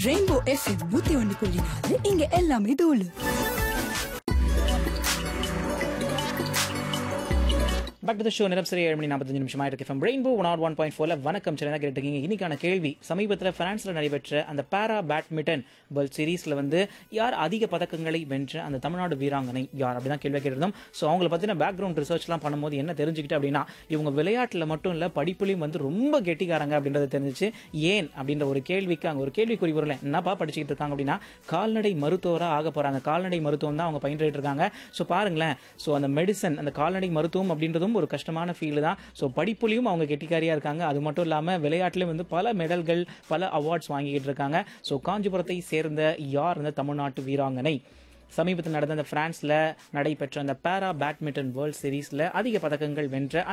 rainbow FM நூத்தி ஒன்னு புள்ளி நாலு இங்க எல்லாமே தோலு பேக் டு ஷோ நிறம் சரி ஏழு மணி நாற்பத்தஞ்சு நிமிஷம் ஆயிருக்கு FM rainbow one ought one point ஃபோர்ல வணக்கம் சிறந்தா கேட்டுருக்கீங்க இன்னைக்கான கேள்வி சமீபத்தில் பிரான்ஸ்ல நடைபெற்ற அந்த பாரா பேட்மிண்டன் வேர்ல்ட் சீரீஸ்ல வந்து யார் அதிக பதக்கங்களை வென்ற அந்த தமிழ்நாடு வீராங்கனை யார் அப்படிதான் கேள்வி கேட்டிருந்தோம் ஸோ அவங்கள பத்தின பேக்ரவுண்ட் ரிசர்ச்லாம் பண்ணும்போது என்ன தெரிஞ்சுக்கிட்டு அப்படின்னா இவங்க விளையாட்டுல மட்டும் இல்ல படிப்புலையும் வந்து ரொம்ப கெட்டிக்காரங்க அப்படின்றது தெரிஞ்சிச்சு ஏன் அப்படின்ற ஒரு கேள்விக்கு அங்க ஒரு கேள்விக்குறி வரல என்னப்பா படிச்சுக்கிட்டு இருக்காங்க அப்படின்னா கால்நடை மருத்துவரா ஆக போறாங்க கால்நடை மருத்துவம் தான் அவங்க பயின்றிட்டு இருக்காங்க ஸோ பாருங்களேன் ஸோ அந்த மெடிசன் அந்த கால்நடை மருத்துவம் அப்படின்றதும் ஒரு கஷ்டமான ஃபீல்டு தான் ஸோ படிப்புலையும் அவங்க கெட்டிக்காரியா இருக்காங்க அது மட்டும் இல்லாமல் விளையாட்டுலையும் வந்து பல மெடல்கள் பல அவார்ட்ஸ் வாங்கிக்கிட்டு இருக்காங்க ஸோ காஞ்சிபுரத்தை சேர்ந்த யார் இந்த தமிழ்நாட்டு வீராங்கனை சமீபத்தில் நடந்த அந்த பிரான்ஸ்ல நடைபெற்ற அந்த பாரா பேட்மிண்டன் வேர்ல்ட் சீரீஸ்ல அதிக பதக்கங்கள் வென்ற